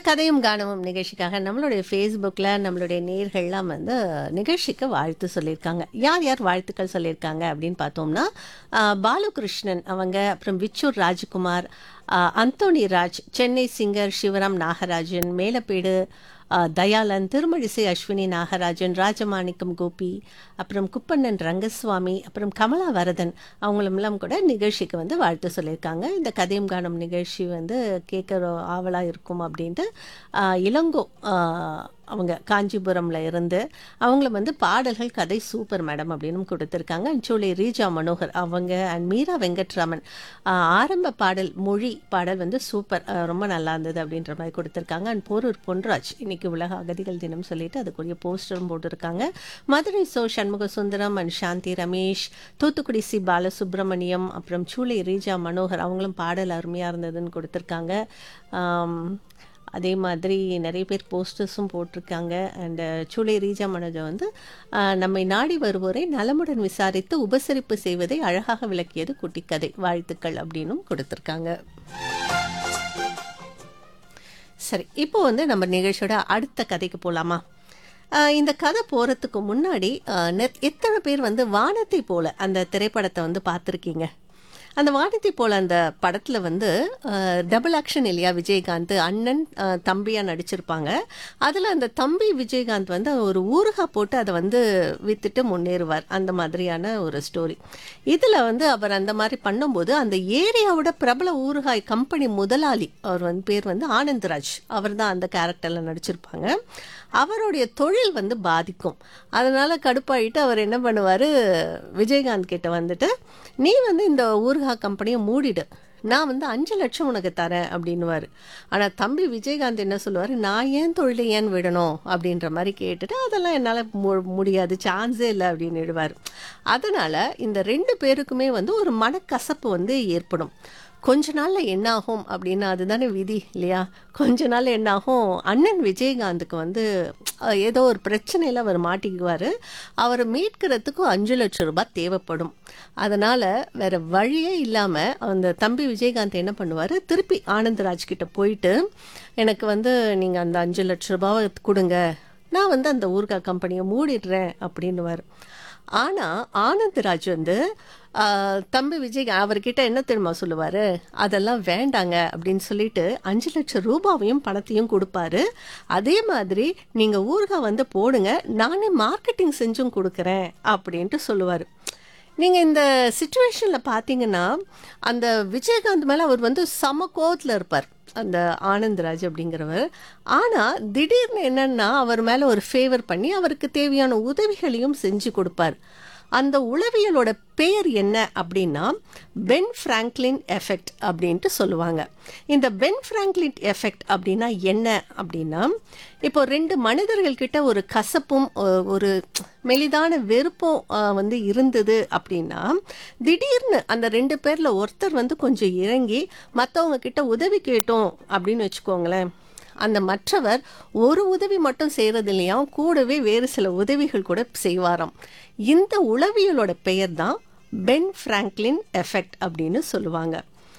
கதையும் காணவும் நிகழ்ச்சிக்காக நம்மளுடைய ஃபேஸ்புக்கில் நம்மளுடைய நேர்கள்லாம் வந்து நிகழ்ச்சிக்கு வாழ்த்து சொல்லியிருக்காங்க யார் யார் வாழ்த்துக்கள் சொல்லியிருக்காங்க அப்படின்னு பார்த்தோம்னா ஆஹ், பாலுகிருஷ்ணன் அவங்க அப்புறம் விச்சூர் ராஜ்குமார் ஆஹ், அந்தோணி ராஜ் சென்னை சிங்கர் சிவராம் நாகராஜன் மேலப்பேடு ஆஹ், தயாளன் திருமழிசை அஸ்வினி நாகராஜன் ராஜமாணிக்கம் கோபி அப்புறம் குப்பண்ணன் ரங்கசுவாமி அப்புறம் கமலா வரதன் அவங்களுமெல்லாம் கூட நிகழ்ச்சிக்கு வந்து வாழ்த்து சொல்லியிருக்காங்க இந்த கதையும் காணும் நிகழ்ச்சி வந்து கேட்குற ஆவலாக இருக்கும் அப்படின்ட்டு ஆஹ், இளங்கோ ஆஹ், அவங்க காஞ்சிபுரம்ல இருந்து அவங்கள வந்து பாடல்கள் கதை சூப்பர் மேடம் அப்படின்னு கொடுத்துருக்காங்க சூளை ரீஜா மனோகர் அவங்க அண்ட் மீரா வெங்கட்ராமன் ஆஹ், ஆரம்ப பாடல் மொழி பாடல் வந்து சூப்பர் ஆஹ், ரொம்ப நல்லா இருந்தது அப்படின்ற மாதிரி கொடுத்துருக்காங்க அண்ட் போரூர் பொன்ராஜ் இன்னைக்கு உலக அகதிகள் தினம் சொல்லிட்டு அதுக்குரிய போஸ்டரும் போட்டிருக்காங்க Madurai so Shanmuga Sundaram and Shanthi Ramesh Thoothukudi C Balasubramaniam அப்புறம் சூளை ரீஜா மனோகர் அவங்களும் பாடல் அருமையாக இருந்ததுன்னு கொடுத்துருக்காங்க ஆம், அதே மாதிரி நிறைய பேர் போஸ்டர்ஸும் போட்டிருக்காங்க அண்டு சூளை ரீஜா மனோஜா வந்து ஆஹ், நம்மை நாடி வருவோரை நலமுடன் விசாரித்து உபசரிப்பு செய்வதை அழகாக விளக்கியது குட்டிக்கதை வாழ்த்துக்கள் அப்படின்னும் கொடுத்துருக்காங்க சரி இப்போ வந்து நம்ம நிகழ்ச்சியோட அடுத்த கதைக்கு போகலாமா இந்த கதை போகிறதுக்கு முன்னாடி ஆஹ், நெ- எத்தனை பேர் வந்து வானத்தை போல அந்த திரைப்படத்தை வந்து பார்த்துருக்கீங்க அந்த வானத்தை போல அந்த படத்தில் வந்து டபுள் ஆக்ஷன் இல்லையா விஜயகாந்த் அண்ணன் ஆஹ், தம்பியா நடிச்சிருப்பாங்க அதில் அந்த தம்பி விஜயகாந்த் வந்து ஒரு ஊறுகாய் போட்டு அதை வந்து வித்துட்டு முன்னேறுவார் அந்த மாதிரியான ஒரு ஸ்டோரி இதில் வந்து அவர் அந்த மாதிரி பண்ணும்போது அந்த ஏரியாவோட பிரபல ஊறுகாய் கம்பெனி முதலாளி அவர் வந்து பேர் வந்து ஆனந்த்ராஜ் அவர் தான் அந்த கேரக்டரில் நடிச்சிருப்பாங்க அவருடைய தொழில் வந்து பாதிக்கும் அதனால கடுப்பாயிட்டு அவர் என்ன பண்ணுவார் விஜயகாந்த் கிட்ட வந்துட்டு நீ வந்து இந்த ஊர்கா கம்பெனியை மூடிடு நான் வந்து அஞ்சு லட்சம் உனக்கு தரேன் அப்படின்னுவார் ஆனால் தம்பி விஜயகாந்த் என்ன சொல்லுவார் நான் ஏன் தொழிலை ஏன் விடணும் அப்படின்ற மாதிரி கேட்டுட்டு அதெல்லாம் என்னால் மு முடியாது சான்ஸே இல்லை அப்படின்னு விடுவார் அதனால் இந்த ரெண்டு பேருக்குமே வந்து ஒரு மனக்கசப்பு வந்து ஏற்படும் கொஞ்ச நாள்ல என்ன ஆகும் அப்படின்னா அதுதானே விதி இல்லையா கொஞ்ச நாள் என்ன ஆகும் அண்ணன் விஜயகாந்துக்கு வந்து அஹ், ஏதோ ஒரு பிரச்சனையில் அவர் மாட்டிக்குவார் அவரை மீட்கிறதுக்கும் அஞ்சு லட்சம் ரூபாய் தேவைப்படும் அதனால் வேற வழியே இல்லாமல் அந்த தம்பி விஜயகாந்த் என்ன பண்ணுவார் திருப்பி ஆனந்தராஜ் கிட்ட போயிட்டு எனக்கு வந்து நீங்கள் அந்த அஞ்சு லட்ச ரூபாவை கொடுங்க நான் வந்து அந்த ஊர்கா கம்பெனியை மூடிடுறேன் அப்படின்னுவார் ஆனால் ஆனந்தராஜ் வந்து ஆஹ், தம்பி விஜய் அவர்கிட்ட என்ன தெரியுமா சொல்லுவார் அதெல்லாம் வேண்டாங்க அப்படின்னு சொல்லிட்டு அஞ்சு லட்சம் ரூபாவையும் பணத்தையும் கொடுப்பாரு அதே மாதிரி நீங்கள் ஊறுகாய் வந்து போடுங்க நானே மார்க்கெட்டிங் செஞ்சும் கொடுக்குறேன் அப்படின்ட்டு சொல்லுவார் நீங்கள் இந்த சுச்சுவேஷனில் பார்த்தீங்கன்னா அந்த விஜயகாந்த் மேலே அவர் வந்து சம கோவத்தில் இருப்பார் அந்த ஆனந்த்ராஜ் அப்படிங்கிறவர் ஆனால் திடீர்னு என்னன்னா அவர் மேலே ஒரு ஃபேவர் பண்ணி அவருக்கு தேவையான உதவிகளையும் செஞ்சு கொடுப்பார் அந்த உளவியலோட பெயர் என்ன அப்படின்னா பென் ஃப்ராங்க்லின் எஃபெக்ட் அப்படின்ட்டு சொல்லுவாங்க இந்த பென் ஃப்ராங்க்லின் எஃபெக்ட் அப்படின்னா என்ன அப்படின்னா இப்போ ரெண்டு மனிதர்கள் கிட்ட ஒரு கசப்பும் ஒ- ஒரு மெலிதான வெறுப்பும் அஹ், வந்து இருந்தது அப்படின்னா திடீர்னு அந்த ரெண்டு பேர்ல ஒருத்தர் வந்து கொஞ்சம் இறங்கி மற்றவங்க கிட்ட உதவி கேட்டோம் அப்படின்னு வச்சுக்கோங்களேன் அந்த மற்றவர் ஒரு உதவி மட்டும் செய்கிறது இல்லையா கூடவே வேறு சில உதவிகள் கூட செய்வாராம் இந்த உளவியலோட பெயர் தான் பென் ஃப்ராங்க்லின் எஃபெக்ட் அப்படின்னு சொல்லுவாங்க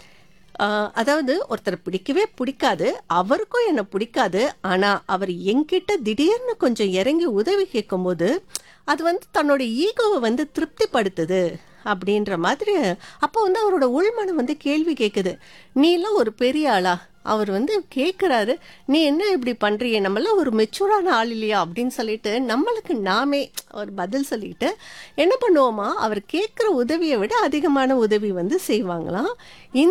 ஆஹ் அதாவது ஒருத்தர் பிடிக்கவே பிடிக்காது அவருக்கும் என்னை பிடிக்காது ஆனால் அவர் என்கிட்ட திடீர்னு கொஞ்சம் இறங்கி உதவி கேட்கும்போது அது வந்து தன்னோட ஈகோவை வந்து திருப்திப்படுத்துது அப்படின்ற மாதிரி அப்போ வந்து அவரோட உள்மனம் வந்து கேள்வி கேட்குது நீலாம் ஒரு பெரிய ஆளா அவர் வந்து கேட்குறாரு நீ என்ன இப்படி பண்ணுறிய நம்மளாம் ஒரு மெச்சூரான ஆள் இல்லையா அப்படின்னு சொல்லிட்டு நம்மளுக்கு நாமே ஒரு பதில் சொல்லிட்டு என்ன பண்ணுவோமா அவர் கேட்குற உதவியை விட அதிகமான உதவி வந்து செய்வாங்களாம் இந்த